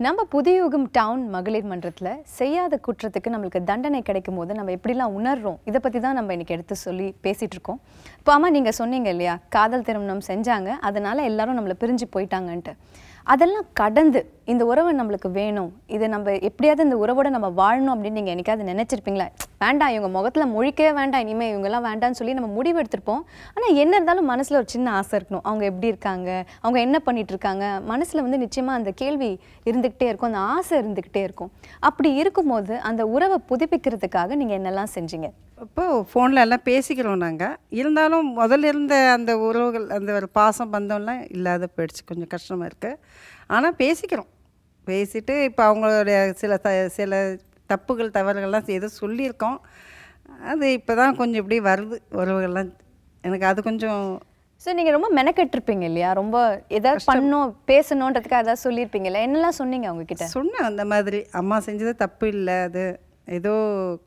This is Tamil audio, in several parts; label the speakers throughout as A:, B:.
A: நம்ம புதியுகம் டவுன் மகளிர் மன்றத்தில் செய்யாத குற்றத்துக்கு நம்மளுக்கு தண்டனை கிடைக்கும் போது நம்ம எப்படிலாம் உணர்றோம் இதை பற்றி தான் நம்ம இன்னைக்கு எடுத்து சொல்லி பேசிகிட்டு இருக்கோம் இப்போ அம்மா நீங்கள் சொன்னீங்க இல்லையா காதல் திருமணம் செஞ்சாங்க அதனால எல்லாரும் நம்மளை பிரிஞ்சு போயிட்டாங்கன்ட்டு அதெல்லாம் கடந்து இந்த உறவு நம்மளுக்கு வேணும் இது நம்ம எப்படியாவது இந்த உறவோட நம்ம வாழணும் அப்படின்னு நீங்கள் என்னைக்காவது நினச்சிருப்பீங்களா வேண்டாம் இவங்க முகத்தில் முழிக்கவே வேண்டாம் இனிமேல் இவங்கெல்லாம் வேண்டாம்னு சொல்லி நம்ம முடிவு எடுத்திருப்போம் ஆனால் என்ன இருந்தாலும் மனசில் ஒரு சின்ன ஆசை இருக்கணும் அவங்க எப்படி இருக்காங்க அவங்க என்ன பண்ணிட்டு இருக்காங்க மனசில் வந்து நிச்சயமாக அந்த கேள்வி இருந்துக்கிட்டே இருக்கும் அந்த ஆசை இருந்துக்கிட்டே இருக்கும் அப்படி இருக்கும்போது அந்த உறவை புதுப்பிக்கிறதுக்காக நீங்கள் என்னெல்லாம் செஞ்சீங்க
B: இப்போ ஃபோனில் எல்லாம் பேசிக்கிறோம் நாங்கள் இருந்தாலும் முதல்ல இருந்த அந்த உறவுகள் அந்த ஒரு பாசம் பந்தம்லாம் இல்லாத போயிடுச்சு கொஞ்சம் கஷ்டமாக இருக்குது ஆனால் பேசிக்கிறோம் பேசிட்டு இப்போ அவங்களுடைய சில த சில தப்புகள் தவறுகள்லாம் ஏதோ சொல்லியிருக்கோம் அது இப்போ தான் கொஞ்சம் இப்படி வருது உறவுகள்லாம் எனக்கு அது கொஞ்சம்
A: ஸோ நீங்கள் ரொம்ப மெனக்கெட்டிருப்பீங்க இல்லையா ரொம்ப ஏதாவது பண்ணணும் பேசணுன்றதுக்காக ஏதாவது சொல்லியிருப்பீங்கல்ல என்னெல்லாம் சொன்னீங்க அவங்க கிட்ட
B: சொன்னேன் அந்த மாதிரி அம்மா செஞ்சது தப்பு இல்லை அது ஏதோ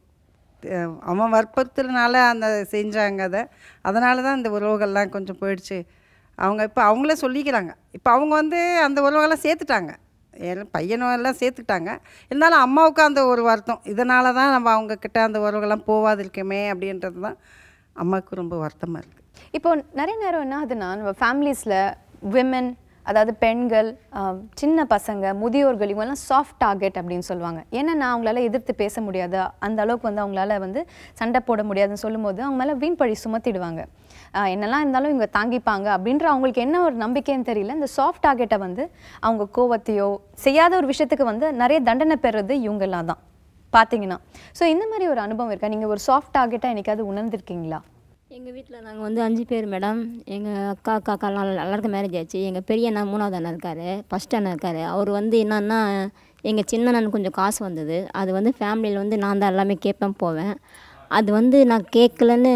B: அஹ், அவன் வற்புறுத்தலனால அந்த செஞ்சாங்க அதை அதனால தான் இந்த உறவுகள்லாம் கொஞ்சம் போயிடுச்சு அவங்க இப்போ அவங்களே சொல்லிக்கிறாங்க இப்போ அவங்க வந்து அந்த உறவுகள்லாம் சேர்த்துட்டாங்க எல்லாம் பையனும் எல்லாம் சேர்த்துக்கிட்டாங்க இருந்தாலும் அம்மாவுக்கு அந்த ஒரு வருத்தம் இதனால தான் நம்ம அவங்க கிட்ட அந்த உறவுகள்லாம் போகாது இருக்கமே அப்படின்றது தான் அம்மாவுக்கு ரொம்ப வருத்தமாக இருக்குது
A: இப்போ நிறைய நேரம் என்ன ஆகுதுன்னா நம்ம ஃபேமிலிஸில் விமன் அதாவது பெண்கள் ஆஹ், சின்ன பசங்க முதியோர்கள் இவங்கெல்லாம் சாஃப்ட் டார்கெட் அப்படின்னு சொல்லுவாங்க ஏன்னா நான் அவங்களால எதிர்த்து பேச முடியாது அந்த அளவுக்கு வந்து அவங்களால வந்து சண்டை போட முடியாதுன்னு சொல்லும்போது அவங்க மேலே வீண் பழி சுமத்திடுவாங்க ஆஹ், என்னெல்லாம் இருந்தாலும் இவங்க தாங்கிப்பாங்க அப்படின்ற அவங்களுக்கு என்ன ஒரு நம்பிக்கைன்னு தெரியல இந்த சாஃப்ட் டார்கெட்டை வந்து அவங்க கோவத்தையோ செய்யாத ஒரு விஷயத்துக்கு வந்து நிறைய தண்டனை பெறுறது இவங்கெல்லாம் தான் பார்த்தீங்கன்னா ஸோ இந்த மாதிரி ஒரு அனுபவம் இருக்கா நீங்கள் ஒரு சாஃப்ட் டார்கெட்டாக என்னைக்காவது உணர்ந்திருக்கீங்களா
C: எங்கள் வீட்டில் நாங்கள் வந்து அஞ்சு பேர் மேடம் எங்கள் அக்கா அக்கா அக்காலாம் எல்லாருக்கும் மேரேஜ் ஆச்சு எங்கள் பெரிய அண்ணன் மூணாவது அண்ணன் இருக்கார் ஃபஸ்ட் அண்ணன் இருக்கார் அவர் வந்து என்னன்னா எங்கள் சின்ன அண்ணனுக்கு கொஞ்சம் காசு வந்தது அது வந்து ஃபேமிலியில் வந்து நான் தான் எல்லாமே கேட்பேன் போவேன் அது வந்து நான் கேட்கலன்னு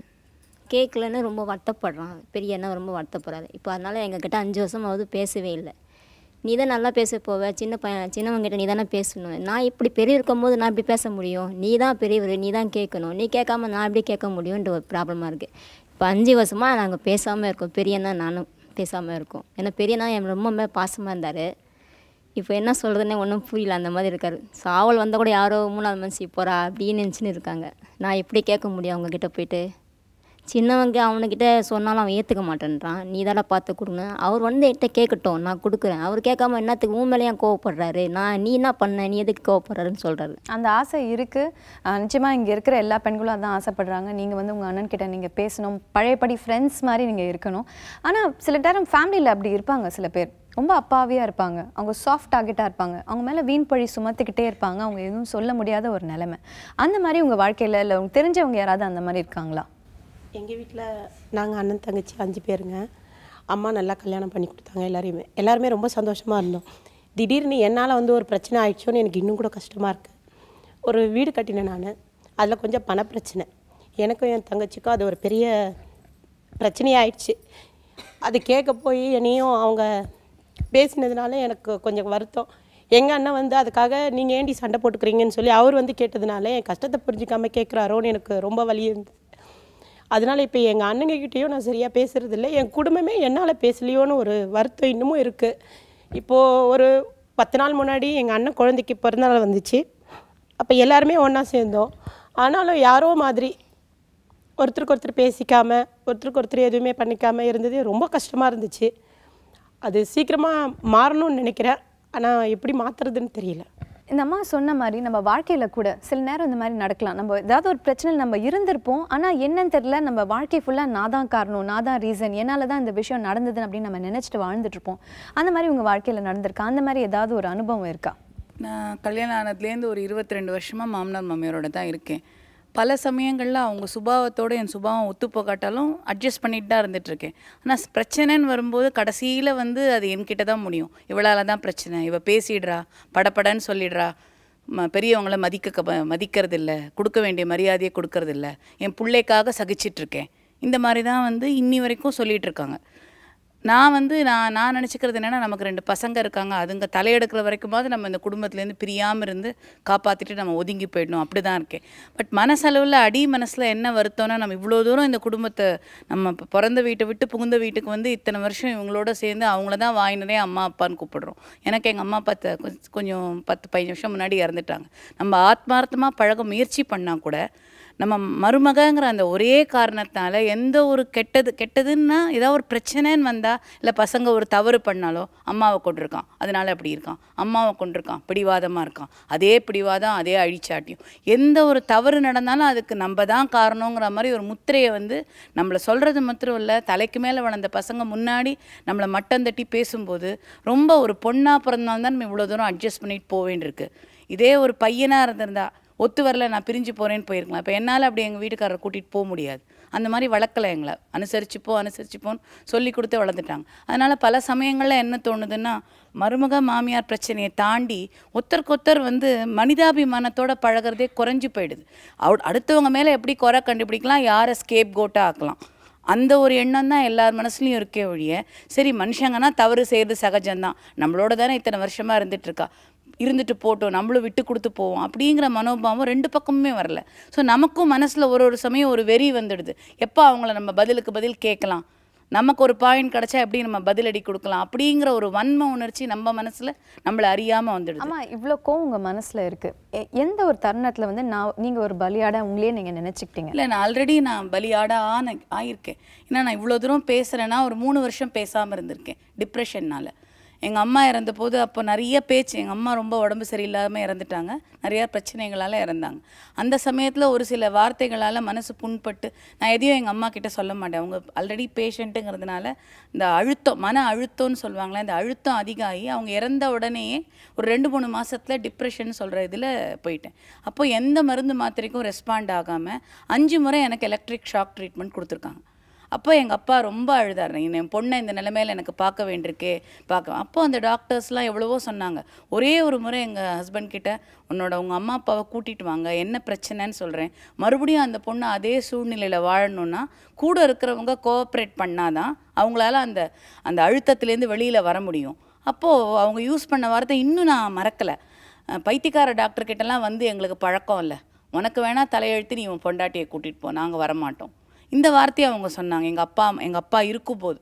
C: கேட்கலன்னு ரொம்ப வருத்தப்படுறான் பெரிய அண்ணன் ரொம்ப வருத்தப்படுறாரு இப்போ அதனால் எங்ககிட்ட அஞ்சு வருஷமாவது பேசவே இல்லை நீ தான் நல்லா பேச போவ சின்ன பையன் சின்னவங்கிட்ட நீ தானே பேசணும் நான் இப்படி பெரிய இருக்கும்போது நான் இப்படி பேச முடியும் நீ தான் பெரியவர் நீ தான் கேட்கணும் நீ கேட்காம நான் எப்படி கேட்க முடியுன்ற ஒரு ப்ராப்ளமாக இருக்குது இப்போ அஞ்சு வருஷமாக நாங்கள் பேசாமல் இருக்கோம் பெரியண்ணா நானும் பேசாமல் இருக்கோம் ஏன்னா பெரியண்ணா என் ரொம்ப பாசமாக இருந்தார் இப்போ என்ன சொல்கிறதுனே ஒன்றும் புரியல அந்த மாதிரி இருக்காரு சாவல் வந்தால் கூட யாரோ மூணாவது மனுஷி போகிறா அப்படின்னு நினச்சின்னு இருக்காங்க நான் எப்படி கேட்க முடியும் அவங்கக்கிட்ட போயிட்டு சின்னவங்க அவனுக்கிட்ட சொன்னாலும் அவன் ஏற்றுக்க மாட்டேன்றான் நீ தானே பார்த்து கொடுங்க அவர் வந்து என்கிட்ட கேட்கட்டும் நான் கொடுக்குறேன் அவர் கேட்காம என்னத்துக்கு உன் மேலே ஏன் கோவப்படுறாரு நான் நீ என்ன பண்ண நீ எதுக்கு கோவப்படுறாருன்னு சொல்கிறாரு
A: அந்த ஆசை இருக்குது நிச்சயமாக இங்கே இருக்கிற எல்லா பெண்களும் அதான் ஆசைப்படுறாங்க நீங்கள் வந்து உங்கள் அண்ணன் கிட்ட நீங்கள் பேசணும் பழையபடி ஃப்ரெண்ட்ஸ் மாதிரி நீங்கள் இருக்கணும் ஆனால் சில நேரம் ஃபேமிலியில் அப்படி இருப்பாங்க சில பேர் ரொம்ப அப்பாவியாக இருப்பாங்க அவங்க சாஃப்ட் டார்கெட்டாக இருப்பாங்க அவங்க மேலே வீண் பழி சுமத்துக்கிட்டே இருப்பாங்க அவங்க எதுவும் சொல்ல முடியாத ஒரு நிலைமை அந்த மாதிரி உங்கள் வாழ்க்கையில் இல்லை உங்களுக்கு தெரிஞ்சவங்க யாராவது அந்த மாதிரி இருக்காங்களா
D: எங்கள் வீட்டில் நாங்கள் அண்ணன் தங்கச்சி அஞ்சு பேருங்க அம்மா நல்லா கல்யாணம் பண்ணி கொடுத்தாங்க எல்லாரையுமே எல்லாருமே ரொம்ப சந்தோஷமாக இருந்தோம் திடீர்னு என்னால் வந்து ஒரு பிரச்சனை ஆயிடுச்சோன்னு எனக்கு இன்னும் கூட கஷ்டமாக இருக்குது ஒரு வீடு கட்டினேன் நான் அதில் கொஞ்சம் பணப்பிரச்சனை எனக்கும் என் தங்கச்சிக்கும் அது ஒரு பெரிய பிரச்சனையாயிடுச்சு அது கேட்க போய் என்னையும் அவங்க பேசினதுனால எனக்கு கொஞ்சம் வருத்தம் எங்கள் அண்ணன் வந்து அதுக்காக நீங்கள் ஏண்டி சண்டை போட்டுக்கிறீங்கன்னு சொல்லி அவர் வந்து கேட்டதுனால என் கஷ்டத்தை புரிஞ்சுக்காம கேட்குறாரோன்னு எனக்கு ரொம்ப வலி இருந்தது அதனால் இப்போ எங்கள் அண்ணங்ககிட்டயும் நான் சரியாக பேசுறது இல்லை என் குடும்பமே என்னால் பேசலையோன்னு ஒரு வருத்தம் இன்னமும் இருக்குது இப்போது ஒரு பத்து நாள் முன்னாடி எங்கள் அண்ணன் குழந்தைக்கு பிறந்தநாள் வந்துச்சு அப்போ எல்லாருமே ஒன்றா சேர்ந்தோம் ஆனாலும் யாரோ மாதிரி ஒருத்தருக்கு ஒருத்தர் பேசிக்காம ஒருத்தருக்கு ஒருத்தர் எதுவுமே பண்ணிக்காம இருந்தது ரொம்ப கஷ்டமாக இருந்துச்சு அது சீக்கிரமாக மாறணும்னு நினைக்கிறேன் ஆனால் எப்படி மாற்றுறதுன்னு தெரியல
A: இந்த அம்மா சொன்ன மாதிரி நம்ம வாழ்க்கையில் கூட சில நேரம் இந்த மாதிரி நடக்கலாம் நம்ம ஏதாவது ஒரு பிரச்சனையில் நம்ம இருந்திருப்போம் ஆனால் என்னன்னு தெரியல நம்ம வாழ்க்கை ஃபுல்லாக நான் தான் காரணம் நான் தான் ரீசன் என்னால் தான் இந்த விஷயம் நடந்தது அப்படின்னு நம்ம நினச்சிட்டு வாழ்ந்துட்டு இருப்போம் அந்த மாதிரி உங்கள் வாழ்க்கையில் நடந்திருக்கா அந்த மாதிரி ஏதாவது ஒரு அனுபவம் இருக்கா
E: நான் கல்யாணம் ஆனதுலேருந்து ஒரு இருபத்தி ரெண்டு வருஷமாக மாமனார் மாமியாரோட தான் இருக்கேன் பல சமயங்களில் அவங்க சுபாவத்தோட என் சுபாவம் ஒத்து போகாட்டாலும் அட்ஜஸ்ட் பண்ணிட்டு தான் இருந்துகிட்ருக்கேன் ஆனால் பிரச்சனைன்னு வரும்போது கடைசியில் வந்து அது என்கிட்ட தான் முடியும் இவளால தான் பிரச்சனை இவ பேசிடுறா படபடன்னு சொல்லிடுறா ம பெரியவங்கள மதிக்க மதிக்கிறது இல்லை கொடுக்க வேண்டிய மரியாதையை கொடுக்கறது இல்ல என் பிள்ளைக்காக சகிச்சிட்ருக்கேன் இந்த மாதிரி தான் வந்து இன்னி வரைக்கும் சொல்லிட்டு இருக்காங்க நான் வந்து நான் நான் நினச்சிக்கிறது என்னென்னா நமக்கு ரெண்டு பசங்க இருக்காங்க அதுங்க தலையெடுக்கிற வரைக்குமாவது நம்ம இந்த குடும்பத்துலேருந்து பிரியாமல் இருந்து காப்பாற்றிட்டு நம்ம ஒதுங்கி போயிடணும் அப்படி தான் இருக்கேன் பட் மனசளவில் அடி மனசில் என்ன வருத்தம்னா நம்ம இவ்வளோ தூரம் இந்த குடும்பத்தை நம்ம இப்போ பிறந்த வீட்டை விட்டு புகுந்த வீட்டுக்கு வந்து இத்தனை வருஷம் இவங்களோட சேர்ந்து அவங்கள தான் வாயினரே அம்மா அப்பான்னு கூப்பிடுறோம் எனக்கு எங்கள் அம்மா பத்து கொஞ்ச- கொஞ்சம் பத்து பதினஞ்சு வருஷம் முன்னாடி இறந்துட்டாங்க நம்ம ஆத்மார்த்தமாக பழக முயற்சி பண்ணால் கூட நம்ம மருமகங்கிற அந்த ஒரே காரணத்தினால எந்த ஒரு கெட்டது கெட்டதுன்னா ஏதாவது ஒரு பிரச்சனைன்னு வந்தால் இல்லை பசங்க ஒரு தவறு பண்ணாலோ அம்மாவை கொண்டிருக்கான் அதனால அப்படி இருக்கான் அம்மாவை கொண்டிருக்கான் பிடிவாதமாக இருக்கான் அதே பிடிவாதம் அதே அழிச்சாட்டியும் எந்த ஒரு தவறு நடந்தாலும் அதுக்கு நம்ம தான் காரணங்கிற மாதிரி ஒரு முத்திரையை வந்து நம்மளை சொல்கிறது மாத்திரம் இல்லை தலைக்கு மேலே வளர்ந்த பசங்க முன்னாடி நம்மளை மட்டம் தட்டி பேசும்போது ரொம்ப ஒரு பொண்ணாக பிறந்தால்தான் நம்ம இவ்வளோ தூரம் அட்ஜஸ்ட் பண்ணிட்டு போக வேண்டியிருக்கு இதே ஒரு பையனாக இருந்திருந்தா ஒத்து வரல நான் பிரிஞ்சு போகிறேன்னு போயிருக்கலாம் இப்போ என்னால் அப்படி எங்கள் வீட்டுக்காரரை கூட்டிகிட்டு போக முடியாது அந்த மாதிரி வளர்க்கல எங்களை அனுசரிச்சுப்போ அனுசரிச்சுப்போன்னு சொல்லி கொடுத்து வளர்ந்துட்டாங்க அதனால் பல சமயங்களில் என்ன தோணுதுன்னா மருமக மாமியார் பிரச்சனையை தாண்டி ஒருத்தருக்கொத்தர் வந்து மனிதாபிமானத்தோட பழகுறதே குறைஞ்சு போயிடுது அவ அடுத்தவங்க மேலே எப்படி குறை கண்டுபிடிக்கலாம் யாரை ஸ்கேப் கோட்டாக ஆக்கலாம் அந்த ஒரு எண்ணம் தான் எல்லார் மனசுலையும் இருக்கே ஒழிய சரி மனுஷங்கன்னா தவறு செய்கிறது சகஜம்தான் நம்மளோட தானே இத்தனை வருஷமாக இருந்துட்டு இருக்கா இருந்துட்டு போட்டோம் நம்மளும் விட்டு கொடுத்து போவோம் அப்படிங்கிற மனோபாவம் ரெண்டு பக்கமுமே வரல ஸோ நமக்கும் மனசில் ஒரு ஒரு சமயம் ஒரு வெறி வந்துடுது எப்போ அவங்கள நம்ம பதிலுக்கு பதில் கேட்கலாம் நமக்கு ஒரு பாயிண்ட் கிடைச்சா எப்படி நம்ம பதிலடி கொடுக்கலாம் அப்படிங்கிற ஒரு வன்ம உணர்ச்சி நம்ம மனசில் நம்மளை அறியாமல் வந்துடுது
A: ஆமா இவ்வளோ கோவம் உங்க மனசுல இருக்கு எ- எந்த ஒரு தருணத்துல வந்து நான் நீங்க ஒரு பலியாட உங்களையே நீங்க நினைச்சுக்கிட்டீங்க
E: இல்லை நான் ஆல்ரெடி நான் பலியாட ஆன ஆயிருக்கேன் ஏன்னா நான் இவ்வளோ தூரம் பேசுகிறேன்னா ஒரு மூணு வருஷம் பேசாமல் இருந்திருக்கேன் டிப்ரெஷன்னால் எங்கள் அம்மா இறந்த போது அப்போ நிறைய பேச்சு எங்கள் அம்மா ரொம்ப உடம்பு சரியில்லாமல் இறந்துட்டாங்க நிறையா பிரச்சனைகளால் இறந்தாங்க அந்த சமயத்தில் ஒரு சில வார்த்தைகளால் மனசு புண்பட்டு நான் எதையும் எங்கள் அம்மா கிட்ட சொல்ல மாட்டேன் அவங்க ஆல்ரெடி பேஷண்ட்டுங்கிறதுனால இந்த அழுத்தம் மன அழுத்தம்னு சொல்லுவாங்களே இந்த அழுத்தம் அதிகமாகி அவங்க இறந்த உடனேயே ஒரு ரெண்டு மூணு மாசத்துல டிப்ரெஷன் சொல்கிற இதில் போயிட்டேன் அப்போ எந்த மருந்து மாத்திரைக்கும் ரெஸ்பாண்ட் ஆகாமல் அஞ்சு முறை எனக்கு எலக்ட்ரிக் ஷாக் ட்ரீட்மெண்ட் கொடுத்துருக்காங்க அப்போ எங்கள் அப்பா ரொம்ப அழுதார் என் பொண்ணை இந்த நிலைமையில எனக்கு பார்க்க வேண்டியிருக்கே பார்க்க அப்போ அந்த டாக்டர்ஸ்லாம் எவ்வளவோ சொன்னாங்க ஒரே ஒரு முறை எங்கள் ஹஸ்பண்ட் கிட்ட உன்னோட உங்கள் அம்மா அப்பாவை கூட்டிட்டு வாங்க என்ன பிரச்சனைன்னு சொல்கிறேன் மறுபடியும் அந்த பொண்ணு அதே சூழ்நிலையில் வாழணும்னா கூட இருக்கிறவங்க கோஆப்ரேட் பண்ணாதான் அவங்களால அந்த அந்த அழுத்தத்துலேருந்து வெளியில் வர முடியும் அப்போது அவங்க யூஸ் பண்ண வார்த்தை இன்னும் நான் மறக்கலை அஹ் பைத்தியக்கார டாக்டர் கிட்டலாம் வந்து எங்களுக்கு பழக்கம் இல்லை உனக்கு வேணால் தலையெழுத்து நீ உன் பொண்டாட்டியை கூட்டிகிட்டு போ நாங்கள் வரமாட்டோம் இந்த வார்த்தையை அவங்க சொன்னாங்க எங்கள் அப்பா எங்கள் அப்பா இருக்கும் போது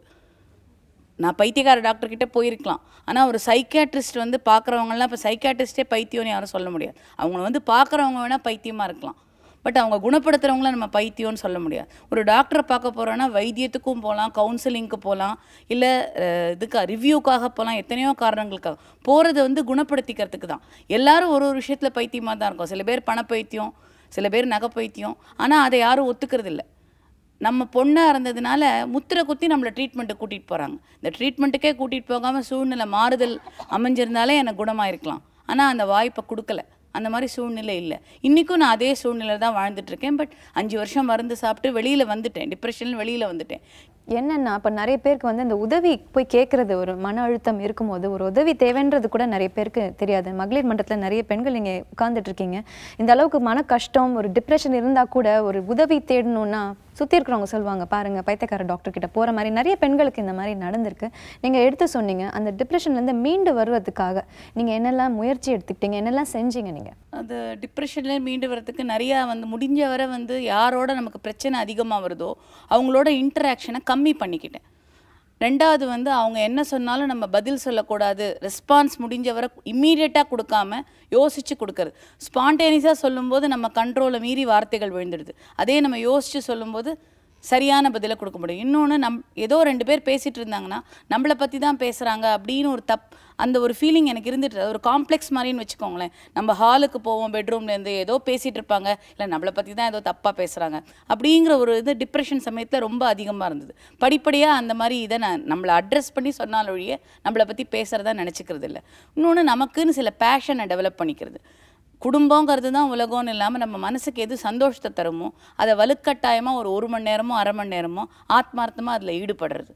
E: நான் பைத்தியக்கார டாக்டர் கிட்ட போயிருக்கலாம் ஆனால் ஒரு சைக்கியாட்ரிஸ்ட் வந்து பார்க்குறவங்கலாம் இப்போ சைக்கியாட்ரிஸ்டே பைத்தியம்னு யாரும் சொல்ல முடியாது அவங்கள வந்து பார்க்குறவங்க வேணால் பைத்தியமாக இருக்கலாம் பட் அவங்க குணப்படுத்துகிறவங்கள நம்ம பைத்தியம்னு சொல்ல முடியாது ஒரு டாக்டரை பார்க்க போகிறோன்னா வைத்தியத்துக்கும் போகலாம் கவுன்சிலிங்க்கு போகலாம் இல்லை இதுக்கு ரிவ்யூக்காக போகலாம் எத்தனையோ காரணங்களுக்காக போகிறது வந்து குணப்படுத்திக்கிறதுக்கு தான் எல்லாரும் ஒரு ஒரு விஷயத்தில் பைத்தியமாக தான் இருக்கும் சில பேர் பணப்பைத்தியம் சில பேர் நகை பைத்தியம் ஆனால் அதை யாரும் ஒத்துக்கிறது இல்ல நம்ம பொண்ணாக இருந்ததுனால முத்திரை குத்தி நம்மளை ட்ரீட்மெண்ட்டு கூட்டிகிட்டு போகிறாங்க இந்த ட்ரீட்மெண்ட்டுக்கே கூட்டிகிட்டு போகாமல் சூழ்நிலை மாறுதல் அமைஞ்சிருந்தாலே எனக்கு குணமாயிருக்கலாம் ஆனால் அந்த வாய்ப்பை கொடுக்கல அந்த மாதிரி சூழ்நிலை இல்லை இன்றைக்கும் நான் அதே சூழ்நிலை தான் வாழ்ந்துட்டு இருக்கேன் பட் அஞ்சு வருஷம் மருந்து சாப்பிட்டு வெளியில் வந்துட்டேன் டிப்ரெஷனில் வெளியில் வந்துட்டேன்
A: என்னன்னா இப்போ நிறைய பேருக்கு வந்து இந்த உதவி போய் கேட்கறது ஒரு மன அழுத்தம் இருக்கும்போது ஒரு உதவி தேவைன்றது கூட நிறைய பேருக்கு தெரியாது மகளிர் மன்றத்தில் நிறைய பெண்கள் இங்கே உட்கார்ந்துட்டு இருக்கீங்க இந்த அளவுக்கு மன கஷ்டம் ஒரு டிப்ரெஷன் இருந்தால் கூட ஒரு உதவி தேடணும்னா சுற்றி இருக்கிறவங்க சொல்லுவாங்க பாருங்க பைத்தியக்கார டாக்டர் கிட்ட போகிற மாதிரி நிறைய பெண்களுக்கு இந்த மாதிரி நடந்திருக்கு நீங்கள் எடுத்து சொன்னீங்க அந்த டிப்ரெஷன்லேருந்து மீண்டு வருவதுக்காக நீங்கள் என்னெல்லாம் முயற்சி எடுத்துக்கிட்டீங்க என்னெல்லாம் செஞ்சீங்க நீங்கள்
E: அது டிப்ரெஷன்ல மீண்டு வரதுக்கு நிறையா வந்து முடிஞ்ச வரை வந்து யாரோட நமக்கு பிரச்சனை அதிகமாக வருதோ அவங்களோட இன்டராக்ஷனை கம்மி பண்ணிக்கிட்டேன் ரெண்டாவது வந்து அவங்க என்ன சொன்னாலும் நம்ம பதில் சொல்லக்கூடாது ரெஸ்பான்ஸ் முடிஞ்ச வரை இம்மீடியட்டாக கொடுக்காம யோசித்து கொடுக்கறது ஸ்பான்டேனியஸாக சொல்லும்போது நம்ம கண்ட்ரோலை மீறி வார்த்தைகள் விழுந்துடுது அதே நம்ம யோசித்து சொல்லும்போது சரியான பதிலை கொடுக்க முடியும் இன்னொன்று நம் ஏதோ ரெண்டு பேர் பேசிகிட்டு இருந்தாங்கன்னா நம்மளை பற்றி தான் பேசுகிறாங்க அப்படின்னு ஒரு தப் அந்த ஒரு ஃபீலிங் எனக்கு இருந்துட்டு அது ஒரு காம்ப்ளெக்ஸ் மாதிரின்னு வச்சுக்கோங்களேன் நம்ம ஹாலுக்கு போவோம் பெட்ரூம்லேருந்து ஏதோ பேசிகிட்டு இருப்பாங்க இல்லை நம்மளை பற்றி தான் ஏதோ தப்பாக பேசுகிறாங்க அப்படிங்கிற ஒரு இது டிப்ரெஷன் சமயத்தில் ரொம்ப அதிகமாக இருந்தது படிப்படியாக அந்த மாதிரி இதை நான் நம்மளை அட்ரஸ் பண்ணி சொன்னால் ஒழிய நம்மளை பற்றி பேசுகிறதா நினச்சிக்கிறது இல்லை இன்னொன்று நமக்குன்னு சில பேஷனை டெவலப் பண்ணிக்கிறது குடும்பங்கிறது தான் உலகம்னு இல்லாமல் நம்ம மனசுக்கு எது சந்தோஷத்தை தருமோ அதை வலுக்கட்டாயமாக ஒரு ஒரு மணி நேரமோ அரை மணி நேரமோ ஆத்மார்த்தமாக அதில் ஈடுபடுறது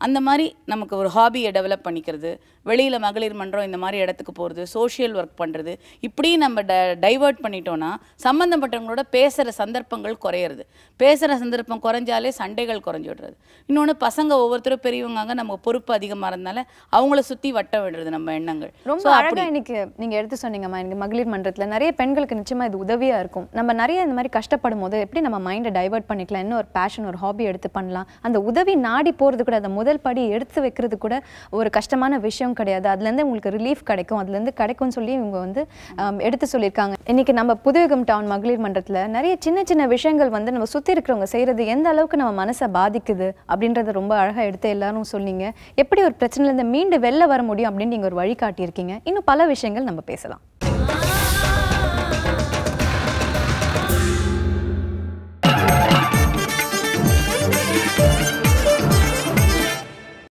E: அந்த மாதிரி நமக்கு ஒரு ஹாபியை டெவலப் பண்ணிக்கிறது வெளியில் மகளிர் மன்றம் இந்த மாதிரி இடத்துக்கு போகிறது சோஷியல் ஒர்க் பண்ணுறது இப்படி நம்ம ட டைவர்ட் பண்ணிட்டோன்னா சம்மந்தப்பட்டவங்களோட பேசுகிற சந்தர்ப்பங்கள் குறையிறது பேசுகிற சந்தர்ப்பம் குறைஞ்சாலே சண்டைகள் குறைஞ்சி விடுறது இன்னொன்று பசங்க ஒவ்வொருத்தரும் பெரியவங்க நம்ம பொறுப்பு அதிகமாக இருந்தனால அவங்கள சுற்றி வட்டம் விடுறது நம்ம எண்ணங்கள்
A: ரொம்ப
E: So,
A: அழகா இன்னைக்கு நீங்க எடுத்து சொன்னீங்கம்மா எனக்கு மகளிர் மன்றத்துல நிறைய பெண்களுக்கு நிச்சயமா இது உதவியா இருக்கும் நம்ம நிறைய இந்த மாதிரி கஷ்டப்படும் போது எப்படி நம்ம மைண்டை டைவர்ட் பண்ணிக்கலாம் இன்னும் ஒரு பேஷன் ஒரு ஹாபி எடுத்து பண்ணலாம் அந்த உதவி நாடி போறது கூட அந்த முதல் படி எடுத்து வைக்கிறது கூட ஒரு கஷ்டமான விஷயம் கிடையாது அதுல இருந்து உங்களுக்கு ரிலீஃப் கிடைக்கும் அதுல இருந்து கிடைக்கும்னு சொல்லி இவங்க வந்து ஆம், எடுத்து சொல்லியிருக்காங்க இன்னைக்கு நம்ம புதுயுகம் டவுன் மகளிர் மன்றத்துல நிறைய சின்ன சின்ன விஷயங்கள் வந்து நம்ம சுத்தி இருக்கிறவங்க செய்யறது எந்த அளவுக்கு நம்ம மனசை பாதிக்குது அப்படின்றத ரொம்ப அழகா எடுத்து எல்லாரும் சொன்னீங்க எப்படி ஒரு பிரச்சனையில இருந்து மீண்டு வெளில வர முடியும் அப்படின்னு நீங்க ஒரு வழி காட்டியிருக்கீங்க இன்னும் பல விஷயங்கள் நம்ம பேசலாம்